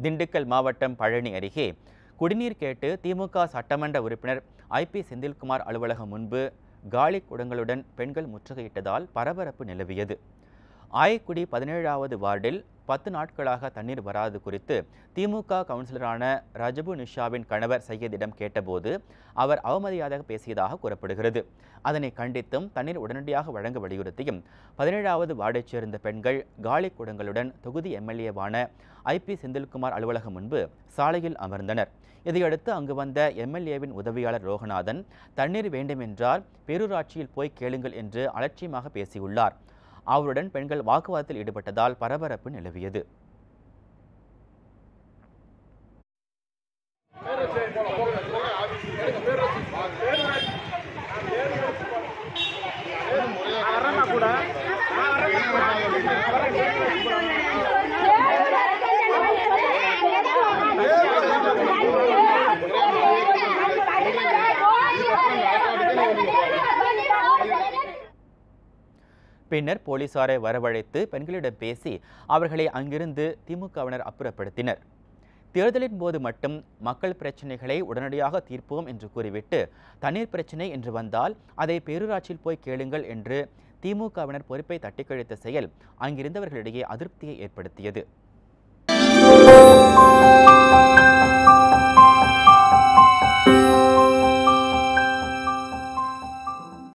திண்டுக்கல் மாவட்டம் பழனி அருகே குடிநீர் கேட்டு திமுக சட்டமன்ற உறுப்பினர் ஐ பி செந்தில்குமார் அலுவலகம் முன்பு காலி குடங்களுடன் பெண்கள் முற்றுகையிட்டதால் பரபரப்பு நிலவியது ஆயக்குடி பதினேழாவது வார்டில் பத்து நாட்களாக தண்ணீர் வராது குறித்து திமுக கவுன்சிலரான ரஜபு நிஷாவின் கணவர் சையதிடம் கேட்டபோது அவர் அவமரியாதையாக பேசியதாக கூறப்படுகிறது அதனை கண்டித்தும் தண்ணீர் உடனடியாக வழங்க வலியுறுத்தியும் பதினேழாவது வார்டைச் சேர்ந்த பெண்கள் காலி குடங்களுடன் தொகுதி எம்எல்ஏவான ஐ பி செந்தில்குமார் அலுவலகம் முன்பு சாலையில் அமர்ந்தனர் இதையடுத்து அங்கு வந்த எம்எல்ஏவின் உதவியாளர் ரோகநாதன் தண்ணீர் வேண்டுமென்றால் பேரூராட்சியில் போய் கேளுங்கள் என்று அலட்சியமாக பேசியுள்ளார் அவருடன் பெண்கள் வாக்குவாதத்தில் ஈடுபட்டதால் பரபரப்பு நிலவியது பின்னர் போலீசாரை வரவழைத்து பெண்களிடம் பேசி அவர்களை அங்கிருந்து திமுகவினர் அப்புறப்படுத்தினர் தேர்தலின் போது மட்டும் மக்கள் பிரச்சனைகளை உடனடியாக தீர்ப்போம் என்று கூறிவிட்டு தண்ணீர் பிரச்சனை என்று வந்தால் அதை பேரூராட்சியில் போய் கேளுங்கள் என்று திமுகவினர் பொறுப்பை தட்டிக்கழித்த செயல் அங்கிருந்தவர்களிடையே அதிருப்தியை ஏற்படுத்தியது